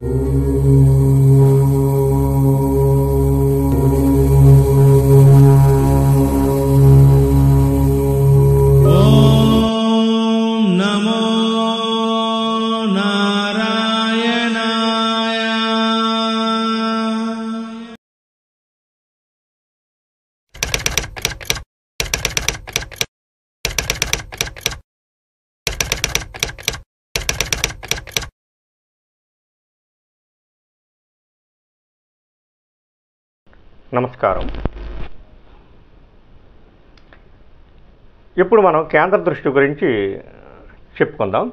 ॐ नमो नारायणाय నమస్కారం ఇప్పుడు మనం కేంద్ర దృష్టి గురించి చెప్పుకుందాం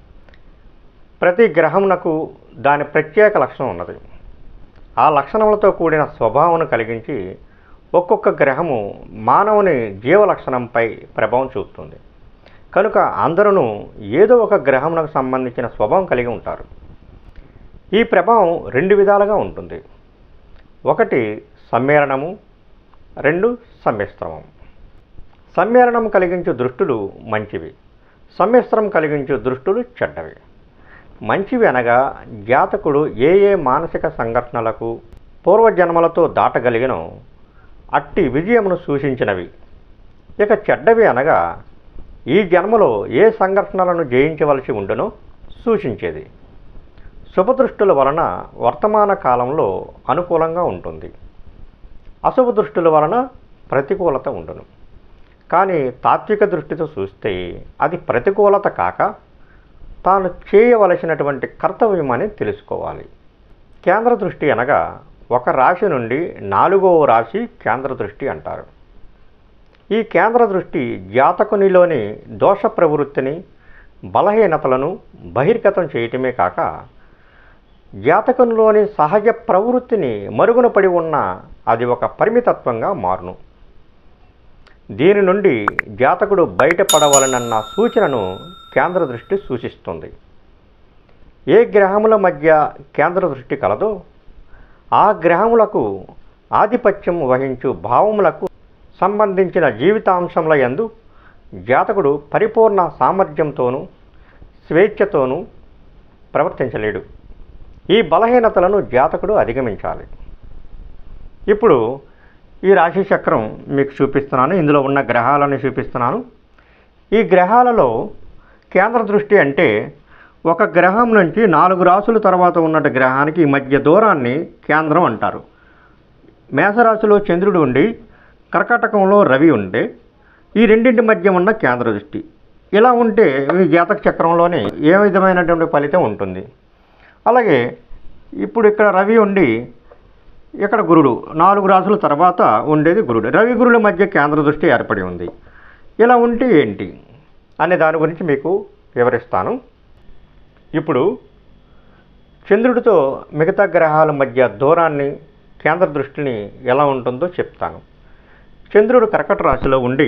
ప్రతి గ్రహమునకు దాని ప్రత్యేక లక్షణం ఉన్నది ఆ లక్షణములతో కూడిన స్వభావం కలిగించి ఒక్కొక్క గ్రహము మానవుని జీవ లక్షణంపై ప్రభావం చూపుతుంది కనుక అందరూ ఏదో ఒక గ్రహమునకు సంబంధించిన స్వభావం కలిగి ఉంటారు ఈ ప్రభావం రెండు విధాలుగా ఉంటుంది ఒకటి సమ్మేళనము రెండు సమ్మిశ్రమం సమ్మేళనం కలిగించు దృష్టులు మంచివి సమ్మిశ్రం కలిగించు దృష్టులు చెడ్డవి మంచివి అనగా జాతకుడు ఏ ఏ మానసిక సంఘటనలకు పూర్వజన్మలతో దాటగలిగినో అట్టి విజయమును సూచించినవి ఇక చెడ్డవి అనగా ఈ జన్మలో ఏ సంఘటనలను జయించవలసి ఉండునో సూచించేది శుభదృష్టుల వలన వర్తమాన కాలంలో అనుకూలంగా ఉంటుంది అశుభ దృష్టుల వలన ప్రతికూలత ఉండును కానీ తాత్విక దృష్టితో చూస్తే అది ప్రతికూలత కాక తాను చేయవలసినటువంటి కర్తవ్యమని తెలుసుకోవాలి కేంద్ర దృష్టి అనగా ఒక రాశి నుండి నాలుగవ రాశి కేంద్ర దృష్టి అంటారు ఈ కేంద్ర దృష్టి జాతకునిలోని దోష ప్రవృత్తిని బలహీనతలను బహిర్గతం చేయటమే కాక జాతకంలోని సహజ ప్రవృత్తిని మరుగున పడి ఉన్న అది ఒక పరిమితత్వంగా మారును దీని నుండి జాతకుడు బయటపడవలనన్న సూచనను కేంద్ర దృష్టి సూచిస్తుంది ఏ గ్రహముల మధ్య కేంద్ర దృష్టి కలదో ఆ గ్రహములకు ఆధిపత్యం వహించు భావములకు సంబంధించిన జీవితాంశముల యందు జాతకుడు పరిపూర్ణ సామర్థ్యంతోనూ స్వేచ్ఛతోనూ ప్రవర్తించలేడు ఈ బలహీనతలను జాతకుడు అధిగమించాలి ఇప్పుడు ఈ రాశి చక్రం మీకు చూపిస్తున్నాను ఇందులో ఉన్న గ్రహాలను చూపిస్తున్నాను ఈ గ్రహాలలో కేంద్ర దృష్టి అంటే ఒక గ్రహం నుంచి నాలుగు రాసుల తర్వాత ఉన్న గ్రహానికి ఈ మధ్య దూరాన్ని కేంద్రం అంటారు మేషరాశిలో చంద్రుడు ఉండి కర్కాటకంలో రవి ఉంటే ఈ రెండింటి మధ్య ఉన్న కేంద్ర దృష్టి ఇలా ఉంటే ఈ జాతక చక్రంలోనే ఏ విధమైనటువంటి ఫలితం ఉంటుంది అలాగే ఇప్పుడు ఇక్కడ రవి ఉండి ఇక్కడ గురుడు నాలుగు రాసుల తర్వాత ఉండేది గురుడు రవి గురుల మధ్య కేంద్ర దృష్టి ఏర్పడి ఉంది ఇలా ఉంటే ఏంటి అనే దాని గురించి మీకు వివరిస్తాను ఇప్పుడు చంద్రుడితో మిగతా గ్రహాల మధ్య దూరాన్ని కేంద్ర దృష్టిని ఎలా ఉంటుందో చెప్తాను చంద్రుడు కర్కట రాశిలో ఉండి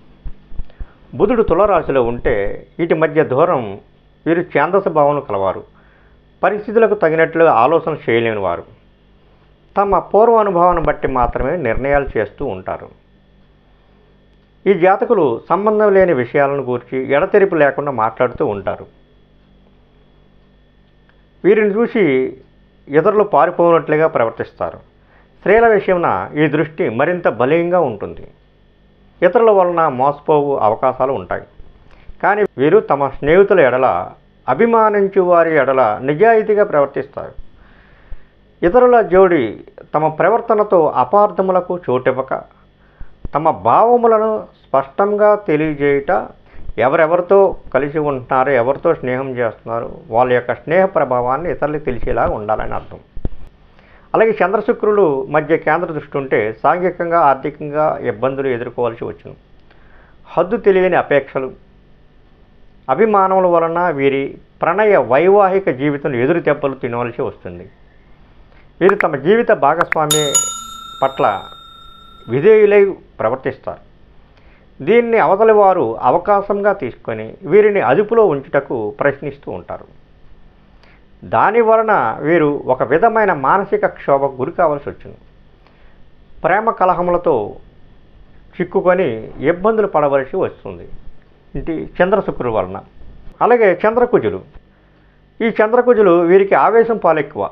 బుధుడు తులరాశిలో ఉంటే వీటి మధ్య దూరం వీరు ఛాందస భావన కలవారు పరిస్థితులకు తగినట్లుగా ఆలోచన చేయలేని వారు తమ పూర్వ అనుభవాన్ని బట్టి మాత్రమే నిర్ణయాలు చేస్తూ ఉంటారు ఈ జాతకులు సంబంధం లేని విషయాలను గురించి ఎడతెరిపి లేకుండా మాట్లాడుతూ ఉంటారు వీరిని చూసి ఇతరులు పారిపోనట్లుగా ప్రవర్తిస్తారు స్త్రీల విషయమున ఈ దృష్టి మరింత బలీయంగా ఉంటుంది ఇతరుల వలన మోసపోవు అవకాశాలు ఉంటాయి కానీ వీరు తమ స్నేహితుల ఎడల అభిమానించు వారి ఎడల నిజాయితీగా ప్రవర్తిస్తారు ఇతరుల జోడి తమ ప్రవర్తనతో అపార్థములకు చోటివ్వక తమ భావములను స్పష్టంగా తెలియజేయుట ఎవరెవరితో కలిసి ఉంటున్నారో ఎవరితో స్నేహం చేస్తున్నారు వాళ్ళ యొక్క స్నేహ ప్రభావాన్ని ఇతరులకు తెలిసేలా ఉండాలని అర్థం అలాగే చంద్రశుక్రులు మధ్య కేంద్ర దృష్టి ఉంటే సాంఘికంగా ఆర్థికంగా ఇబ్బందులు ఎదుర్కోవాల్సి వచ్చును హద్దు తెలియని అపేక్షలు అభిమానముల వలన వీరి ప్రణయ వైవాహిక జీవితం ఎదురు దెబ్బలు తినవలసి వస్తుంది వీరు తమ జీవిత భాగస్వామి పట్ల విధేయులై ప్రవర్తిస్తారు దీన్ని అవతలి వారు అవకాశంగా తీసుకొని వీరిని అదుపులో ఉంచుటకు ప్రయత్నిస్తూ ఉంటారు దాని వలన వీరు ఒక విధమైన మానసిక క్షోభకు గురి కావాల్సి వచ్చింది ప్రేమ కలహములతో చిక్కుకొని ఇబ్బందులు పడవలసి వస్తుంది ఇంటి చంద్రశుక్రుడు వలన అలాగే చంద్రకుజులు ఈ చంద్రకుజులు వీరికి ఆవేశం పాలెక్కువ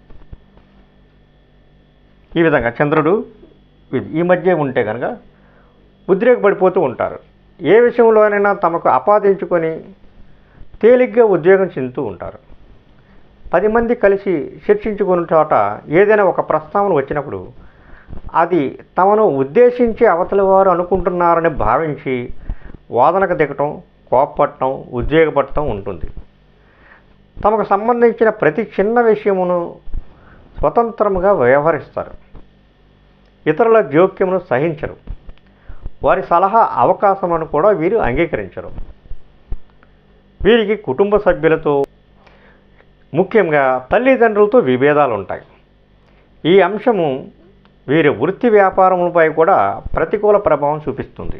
ఈ విధంగా చంద్రుడు ఇది ఈ మధ్య ఉంటే కనుక ఉద్రేకపడిపోతూ ఉంటారు ఏ విషయంలోనైనా తమకు ఆపాదించుకొని తేలిగ్గా ఉద్యోగం చెందుతూ ఉంటారు పది మంది కలిసి చర్చించుకున్న చోట ఏదైనా ఒక ప్రస్తావన వచ్చినప్పుడు అది తమను ఉద్దేశించి అవతల వారు అనుకుంటున్నారని భావించి వాదనకు దిగటం కోప్పట్టడం ఉద్వేగపడటం ఉంటుంది తమకు సంబంధించిన ప్రతి చిన్న విషయమును స్వతంత్రముగా వ్యవహరిస్తారు ఇతరుల జోక్యమును సహించరు వారి సలహా అవకాశములను కూడా వీరు అంగీకరించరు వీరికి కుటుంబ సభ్యులతో ముఖ్యంగా తల్లిదండ్రులతో విభేదాలు ఉంటాయి ఈ అంశము వీరి వృత్తి వ్యాపారములపై కూడా ప్రతికూల ప్రభావం చూపిస్తుంది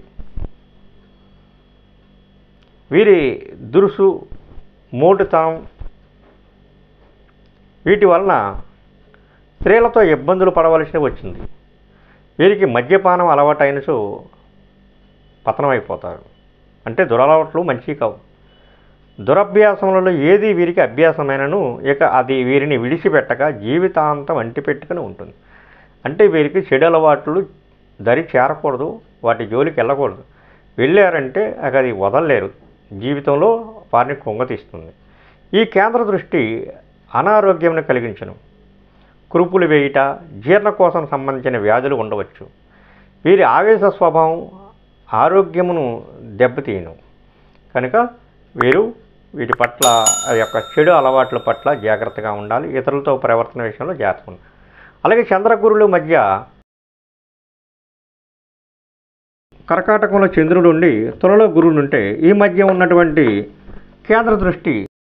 వీరి దురుసు మోటుతనం వీటి వలన స్త్రీలతో ఇబ్బందులు పడవలసి వచ్చింది వీరికి మద్యపానం అలవాటైనచో పతనమైపోతారు అంటే దురలవాట్లు మంచివి కావు దురభ్యాసములలో ఏది వీరికి అభ్యాసమైనను ఇక అది వీరిని విడిచిపెట్టక జీవితాంతం అంటిపెట్టుకుని ఉంటుంది అంటే వీరికి చెడు అలవాట్లు దరి చేరకూడదు వాటి జోలికి వెళ్ళకూడదు వెళ్ళారంటే ఇక అది వదలలేరు జీవితంలో వారిని కుంగతీస్తుంది ఈ కేంద్ర దృష్టి అనారోగ్యంను కలిగించను కురుపులు వేయుట జీర్ణకోశం సంబంధించిన వ్యాధులు ఉండవచ్చు వీరి ఆవేశ స్వభావం ఆరోగ్యమును దెబ్బతీయను కనుక వీరు వీటి పట్ల ఆ యొక్క చెడు అలవాట్ల పట్ల జాగ్రత్తగా ఉండాలి ఇతరులతో ప్రవర్తన విషయంలో జాగ్రత్తగా ఉండాలి అలాగే చంద్రగురుల మధ్య కర్కాటకంలో చంద్రుడు ఉండి త్వరలో గురుడు ఉంటే ఈ మధ్య ఉన్నటువంటి కేంద్ర దృష్టి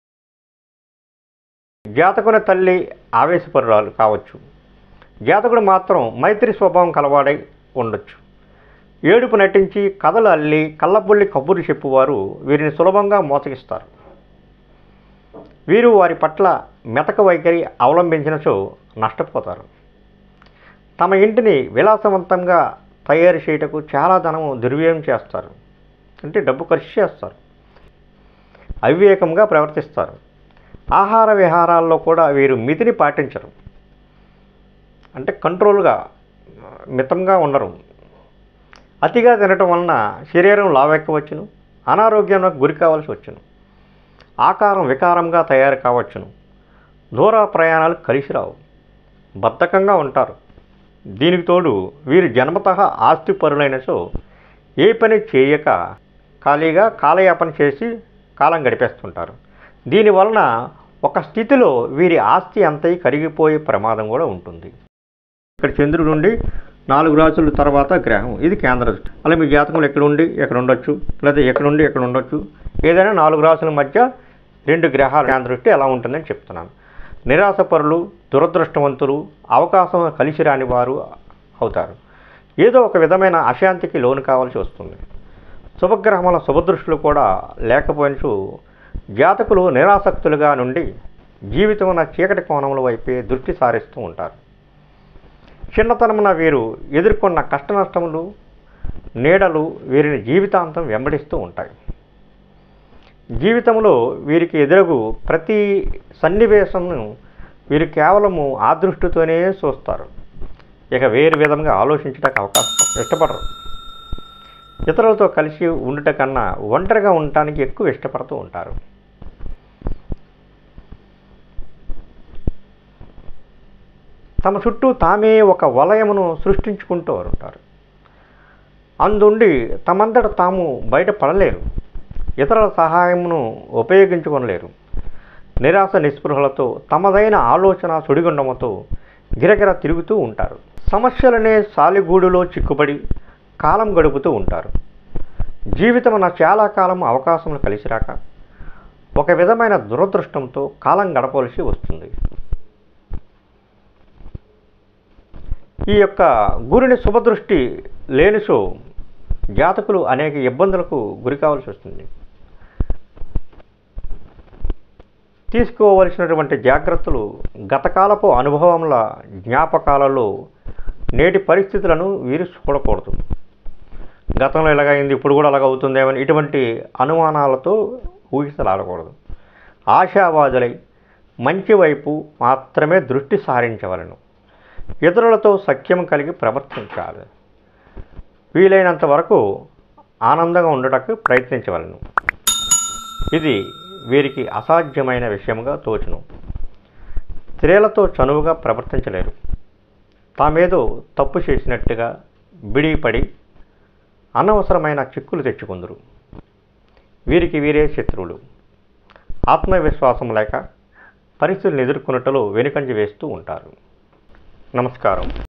జాతకుని తల్లి ఆవేశపరురాలు కావచ్చు జాతకుడు మాత్రం మైత్రి స్వభావం కలవాడై ఉండొచ్చు ఏడుపు నటించి కథలు అల్లి కళ్ళబుల్లి కబుర్లు చెప్పువారు వీరిని సులభంగా మోసగిస్తారు వీరు వారి పట్ల మెతక వైఖరి అవలంబించినచో నష్టపోతారు తమ ఇంటిని విలాసవంతంగా తయారు చేయుటకు చాలా ధనము దుర్వ్యయం చేస్తారు అంటే డబ్బు ఖర్చు చేస్తారు అవివేకంగా ప్రవర్తిస్తారు ఆహార విహారాల్లో కూడా వీరు మితిని పాటించరు అంటే కంట్రోల్గా మితంగా ఉండరు అతిగా తినటం వలన శరీరం లావెక్కవచ్చును అనారోగ్యానికి గురి కావాల్సి వచ్చును ఆకారం వికారంగా తయారు కావచ్చును దూర ప్రయాణాలు కలిసి రావు బద్ధకంగా ఉంటారు దీనికి తోడు వీరు జన్మత ఆస్తి పరులైనచో ఏ పని చేయక ఖాళీగా కాలయాపన చేసి కాలం గడిపేస్తుంటారు దీనివలన ఒక స్థితిలో వీరి ఆస్తి అంతయి కరిగిపోయే ప్రమాదం కూడా ఉంటుంది ఇక్కడ చంద్రుడు నుండి నాలుగు రాసుల తర్వాత గ్రహం ఇది కేంద్ర దృష్టి అలా మీ జాతకంలో ఎక్కడ ఉండి ఎక్కడ ఉండొచ్చు లేదా ఎక్కడ ఉండి ఎక్కడ ఉండొచ్చు ఏదైనా నాలుగు రాసుల మధ్య రెండు గ్రహాల కేంద్ర దృష్టి ఎలా ఉంటుందని చెప్తున్నాను నిరాశపరులు దురదృష్టవంతులు అవకాశం కలిసి రాని వారు అవుతారు ఏదో ఒక విధమైన అశాంతికి లోను కావాల్సి వస్తుంది శుభగ్రహముల శుభదృష్టులు కూడా లేకపోయినచు జాతకులు నిరాసక్తులుగా నుండి జీవితమున చీకటి కోణముల వైపే దృష్టి సారిస్తూ ఉంటారు చిన్నతనమున వీరు ఎదుర్కొన్న కష్ట నష్టములు నీడలు వీరిని జీవితాంతం వెంబడిస్తూ ఉంటాయి జీవితంలో వీరికి ఎదురగు ప్రతి సన్నివేశంను వీరు కేవలము ఆ దృష్టితోనే చూస్తారు ఇక వేరు విధంగా ఆలోచించడానికి అవకాశం ఇష్టపడరు ఇతరులతో కలిసి ఉండుట కన్నా ఒంటరిగా ఉండటానికి ఎక్కువ ఇష్టపడుతూ ఉంటారు తమ చుట్టూ తామే ఒక వలయమును సృష్టించుకుంటూ ఉంటారు అందుండి తమంతట తాము బయటపడలేరు ఇతరుల సహాయమును ఉపయోగించుకొనలేరు నిరాశ నిస్పృహలతో తమదైన ఆలోచన సుడిగుండముతో గిరగిర తిరుగుతూ ఉంటారు సమస్యలనే సాలిగూడులో చిక్కుబడి కాలం గడుపుతూ ఉంటారు జీవితమున చాలా కాలం అవకాశములు కలిసి రాక ఒక విధమైన దురదృష్టంతో కాలం గడపవలసి వస్తుంది ఈ యొక్క గురుని శుభదృష్టి లేనిసో జాతకులు అనేక ఇబ్బందులకు గురి కావాల్సి వస్తుంది తీసుకోవలసినటువంటి జాగ్రత్తలు గతకాలపు అనుభవముల జ్ఞాపకాలలో నేటి పరిస్థితులను వీరు చూడకూడదు గతంలో ఇలాగైంది ఇప్పుడు కూడా అలాగ అవుతుందేమని ఇటువంటి అనుమానాలతో ఊహించలాడకూడదు ఆశావాదులై మంచి వైపు మాత్రమే దృష్టి సారించవలను ఇతరులతో సఖ్యం కలిగి ప్రవర్తించాలి వీలైనంత వరకు ఆనందంగా ఉండటకు ప్రయత్నించవలను ఇది వీరికి అసాధ్యమైన విషయముగా తోచును స్త్రీలతో చనువుగా ప్రవర్తించలేరు తామేదో తప్పు చేసినట్టుగా బిడిపడి అనవసరమైన చిక్కులు తెచ్చుకుందరు వీరికి వీరే శత్రువులు ఆత్మవిశ్వాసం లేక పరిస్థితులను ఎదుర్కొన్నట్లు వెనుకంజ వేస్తూ ఉంటారు నమస్కారం